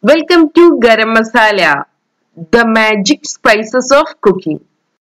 Welcome to Garam Masala, the magic spices of cooking.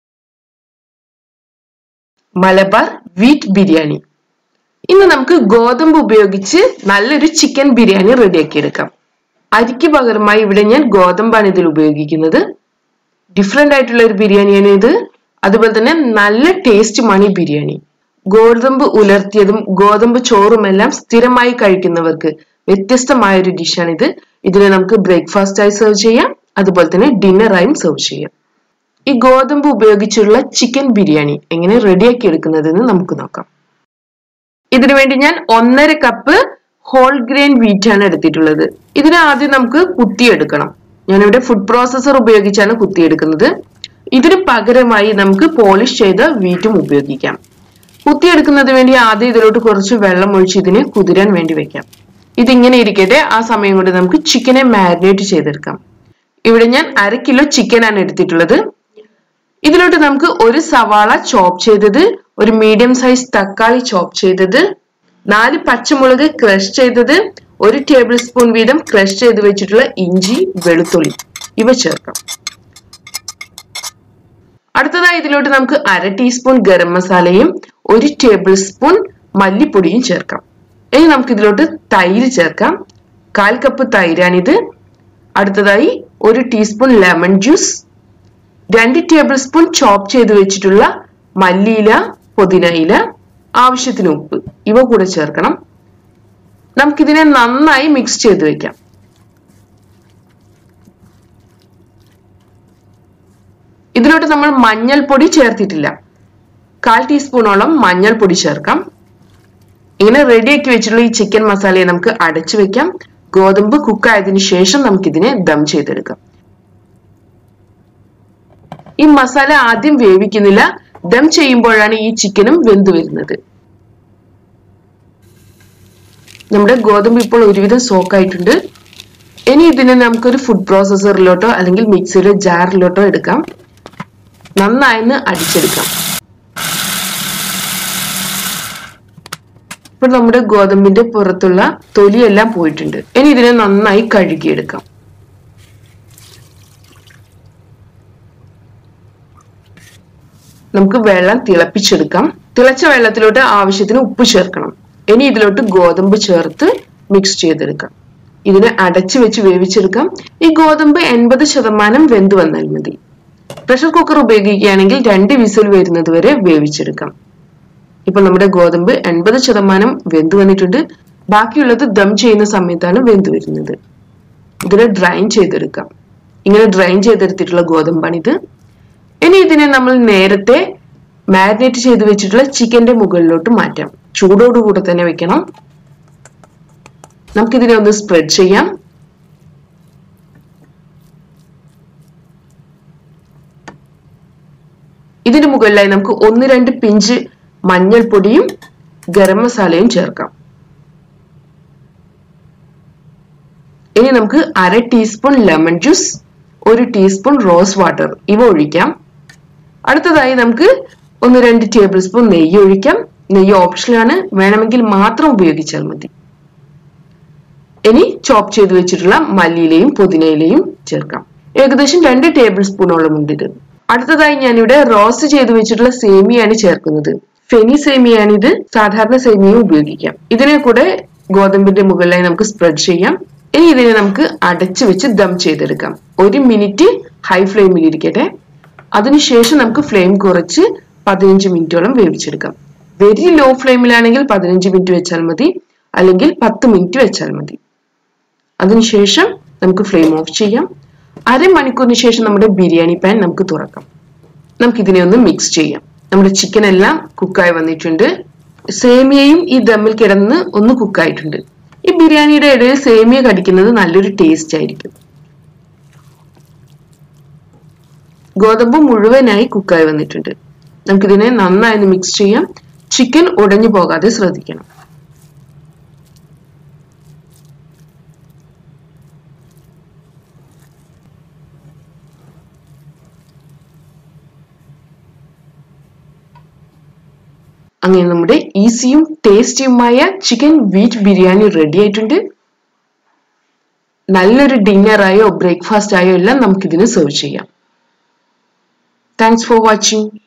Malabar wheat biryani ഇന്ന് നമുക്ക് ഗോതമ്പ് ഉപയോഗിച്ച് നല്ലൊരു ചിക്കൻ ബിരിയാണി റെഡിയാക്കി എടുക്കാം അരിക്ക് പകരമായി ഇവിടെ ഞാൻ ഗോതമ്പാണ് ഇതിൽ ഉപയോഗിക്കുന്നത് ഡിഫറെന്റ് ആയിട്ടുള്ള ഒരു ബിരിയാണിയാണ് ഇത് അതുപോലെ തന്നെ നല്ല ടേസ്റ്റുമാണ് ഈ ബിരിയാണി ഗോതമ്പ് ഉലർത്തിയതും ഗോതമ്പ് ചോറും എല്ലാം സ്ഥിരമായി കഴിക്കുന്നവർക്ക് വ്യത്യസ്തമായ ഒരു ഡിഷാണ് ഇത് ഇതിനെ നമുക്ക് ബ്രേക്ക്ഫാസ്റ്റ് ആയി സെർവ് ചെയ്യാം അതുപോലെ തന്നെ ഡിന്നറായും സെർവ് ചെയ്യാം ഈ ഗോതമ്പ് ഉപയോഗിച്ചുള്ള ചിക്കൻ ബിരിയാണി എങ്ങനെ റെഡിയാക്കി എടുക്കുന്നതെന്ന് നമുക്ക് നോക്കാം ഇതിനു വേണ്ടി ഞാൻ ഒന്നര കപ്പ് ഹോൾ ഗ്രെയിൻ വീറ്റ് ആണ് എടുത്തിട്ടുള്ളത് ഇതിനെ ആദ്യം നമുക്ക് കുത്തിയെടുക്കണം ഞാനിവിടെ ഫുഡ് പ്രോസസർ ഉപയോഗിച്ചാണ് കുത്തിയെടുക്കുന്നത് ഇതിന് പകരമായി നമുക്ക് പോളിഷ് ചെയ്ത വീറ്റും ഉപയോഗിക്കാം കുത്തിയെടുക്കുന്നതിന് വേണ്ടി ആദ്യം ഇതിലോട്ട് കുറച്ച് വെള്ളം ഒഴിച്ച് ഇതിനെ കുതിരാൻ വേണ്ടി വെക്കാം ഇതിങ്ങനെ ഇരിക്കട്ടെ ആ സമയം കൊണ്ട് നമുക്ക് ചിക്കനെ മാരിനേറ്റ് ചെയ്തെടുക്കാം ഇവിടെ ഞാൻ അര കിലോ ചിക്കൻ ആണ് എടുത്തിട്ടുള്ളത് ഇതിലോട്ട് നമുക്ക് ഒരു സവാള ചോപ്പ് ചെയ്തത് ഒരു മീഡിയം സൈസ് തക്കാളി ചോപ്പ് ചെയ്തത് നാല് പച്ചമുളക് ക്രഷ് ചെയ്തത് ഒരു ടേബിൾ സ്പൂൺ വീതം ക്രഷ് ചെയ്ത് വെച്ചിട്ടുള്ള ഇഞ്ചി വെളുത്തുള്ളി ഇവ ചേർക്കാം അടുത്തതായി ഇതിലോട്ട് നമുക്ക് അര ടീസ്പൂൺ ഗരം മസാലയും ഒരു ടേബിൾ സ്പൂൺ മല്ലിപ്പൊടിയും ചേർക്കാം ഇനി നമുക്ക് ഇതിലോട്ട് തൈര് ചേർക്കാം കാൽ കപ്പ് തൈരാണിത് അടുത്തതായി ഒരു ടീസ്പൂൺ ലെമൺ ജ്യൂസ് രണ്ട് ടേബിൾ സ്പൂൺ ചോപ്പ് ചെയ്ത് വെച്ചിട്ടുള്ള മല്ലിയില പുതിനയില ആവശ്യത്തിന് ഉപ്പ് ഇവ കൂടെ ചേർക്കണം നമുക്കിതിനെ നന്നായി മിക്സ് ചെയ്ത് വെക്കാം ഇതിലോട്ട് നമ്മൾ മഞ്ഞൾപ്പൊടി ചേർത്തിട്ടില്ല കാൽ ടീസ്പൂണോളം മഞ്ഞൾപ്പൊടി ചേർക്കാം ഇങ്ങനെ റെഡിയാക്കി വെച്ചിട്ടുള്ള ഈ ചിക്കൻ മസാലയെ നമുക്ക് അടച്ചു വെക്കാം ഗോതമ്പ് കുക്കായതിനു ശേഷം നമുക്കിതിനെ ദം ചെയ്തെടുക്കാം ഈ മസാല ആദ്യം വേവിക്കുന്നില്ല ദം ചെയ്യുമ്പോഴാണ് ഈ ചിക്കനും വെന്തു വരുന്നത് നമ്മുടെ ഗോതമ്പ് ഇപ്പോൾ ഒരുവിധം സോക്കായിട്ടുണ്ട് ഇനി ഇതിനെ നമുക്കൊരു ഫുഡ് പ്രോസസറിലോട്ടോ അല്ലെങ്കിൽ മിക്സിയുടെ ജാറിലോട്ടോ എടുക്കാം നന്നായിന്ന് അടിച്ചെടുക്കാം ഇപ്പോൾ നമ്മുടെ ഗോതമ്പിന്റെ പുറത്തുള്ള തൊലിയെല്ലാം പോയിട്ടുണ്ട് ഇനി ഇതിനെ നന്നായി കഴുകിയെടുക്കാം നമുക്ക് വെള്ളം തിളപ്പിച്ചെടുക്കാം തിളച്ച വെള്ളത്തിലോട്ട് ആവശ്യത്തിന് ഉപ്പ് ചേർക്കണം ഇനി ഇതിലോട്ട് ഗോതമ്പ് ചേർത്ത് മിക്സ് ചെയ്തെടുക്കാം ഇതിനെ അടച്ചു വെച്ച് വേവിച്ചെടുക്കാം ഈ ഗോതമ്പ് എൺപത് ശതമാനം വെന്ത് വന്നാൽ മതി പ്രഷർ കുക്കർ ഉപയോഗിക്കുകയാണെങ്കിൽ രണ്ട് വിസിൽ വരുന്നത് വരെ വേവിച്ചെടുക്കാം ഇപ്പൊ നമ്മുടെ ഗോതമ്പ് എൺപത് ശതമാനം വെന്ത് വന്നിട്ടുണ്ട് ബാക്കിയുള്ളത് ദം ചെയ്യുന്ന സമയത്താണ് വെന്ത് വരുന്നത് ഇതിനെ ഡ്രൈൻ ചെയ്തെടുക്കാം ഇങ്ങനെ ഡ്രൈൻ ചെയ്തെടുത്തിട്ടുള്ള ഗോതമ്പാണിത് ഇനി ഇതിനെ നമ്മൾ നേരത്തെ മാരിനേറ്റ് ചെയ്ത് വെച്ചിട്ടുള്ള ചിക്കന്റെ മുകളിലോട്ട് മാറ്റാം ചൂടോടുകൂടെ തന്നെ വെക്കണം നമുക്കിതിനെ ഒന്ന് സ്പ്രെഡ് ചെയ്യാം ഇതിന് മുകളിലായി നമുക്ക് ഒന്ന് രണ്ട് പിഞ്ച് മഞ്ഞൾപ്പൊടിയും ഗരം മസാലയും ചേർക്കാം ഇനി നമുക്ക് അര ടീസ്പൂൺ ലെമൺ ജ്യൂസ് ഒരു ടീസ്പൂൺ റോസ് വാട്ടർ ഇവ ഒഴിക്കാം അടുത്തതായി നമുക്ക് ഒന്ന് രണ്ട് ടേബിൾ സ്പൂൺ നെയ്യ് ഒഴിക്കാം നെയ്യ് ഓപ്ഷനാണ് വേണമെങ്കിൽ മാത്രം ഉപയോഗിച്ചാൽ മതി ഇനി ചോപ്പ് ചെയ്ത് വെച്ചിട്ടുള്ള മല്ലിയിലയും പുതിനയിലയും ചേർക്കാം ഏകദേശം രണ്ട് ടേബിൾ സ്പൂണോളം ഉണ്ട് ഇത് അടുത്തതായി ഞാനിവിടെ റോസ്റ്റ് ചെയ്ത് വെച്ചിട്ടുള്ള സേമിയാണ് ചേർക്കുന്നത് ഫെനി സേമിയാണ് ഇത് സാധാരണ സേമിയയും ഉപയോഗിക്കാം ഇതിനെ കൂടെ ഗോതമ്പിന്റെ മുകളിലായി നമുക്ക് സ്പ്രെഡ് ചെയ്യാം ഇനി ഇതിനെ നമുക്ക് അടച്ചു വെച്ച് ദം ചെയ്തെടുക്കാം ഒരു മിനിറ്റ് ഹൈ ഫ്ലെയിമിൽ ഇരിക്കട്ടെ അതിനുശേഷം നമുക്ക് ഫ്ലെയിം കുറച്ച് പതിനഞ്ച് മിനിറ്റോളം വേവിച്ചെടുക്കാം വെരി ലോ ഫ്ലെയിമിലാണെങ്കിൽ പതിനഞ്ച് മിനിറ്റ് വെച്ചാൽ മതി അല്ലെങ്കിൽ പത്ത് മിനിറ്റ് വെച്ചാൽ മതി അതിനുശേഷം നമുക്ക് ഫ്ലെയിം ഓഫ് ചെയ്യാം അരമണിക്കൂറിന് ശേഷം നമ്മുടെ ബിരിയാണി പാൻ നമുക്ക് തുറക്കാം നമുക്ക് ഇതിനെ ഒന്ന് മിക്സ് ചെയ്യാം നമ്മുടെ ചിക്കൻ എല്ലാം കുക്കായി വന്നിട്ടുണ്ട് സേമിയയും ഈ ദമ്മിൽ കിടന്ന് ഒന്ന് കുക്കായിട്ടുണ്ട് ഈ ബിരിയാണിയുടെ ഇടയിൽ സേമിയ കടിക്കുന്നത് നല്ലൊരു ടേസ്റ്റ് ആയിരിക്കും ഗോതമ്പ് മുഴുവനായി കുക്കായി വന്നിട്ടുണ്ട് നമുക്കിതിനെ നന്നായി മിക്സ് ചെയ്യാം ചിക്കൻ ഉടഞ്ഞു പോകാതെ ശ്രദ്ധിക്കണം അങ്ങനെ നമ്മുടെ ഈസിയും ടേസ്റ്റിയുമായ ചിക്കൻ വീറ്റ് ബിരിയാണി റെഡി ആയിട്ടുണ്ട് നല്ലൊരു ഡിന്നറായോ ബ്രേക്ക്ഫാസ്റ്റ് ആയോ എല്ലാം നമുക്കിതിന് സെർവ് ചെയ്യാം താങ്ക്സ് ഫോർ വാച്ചിങ്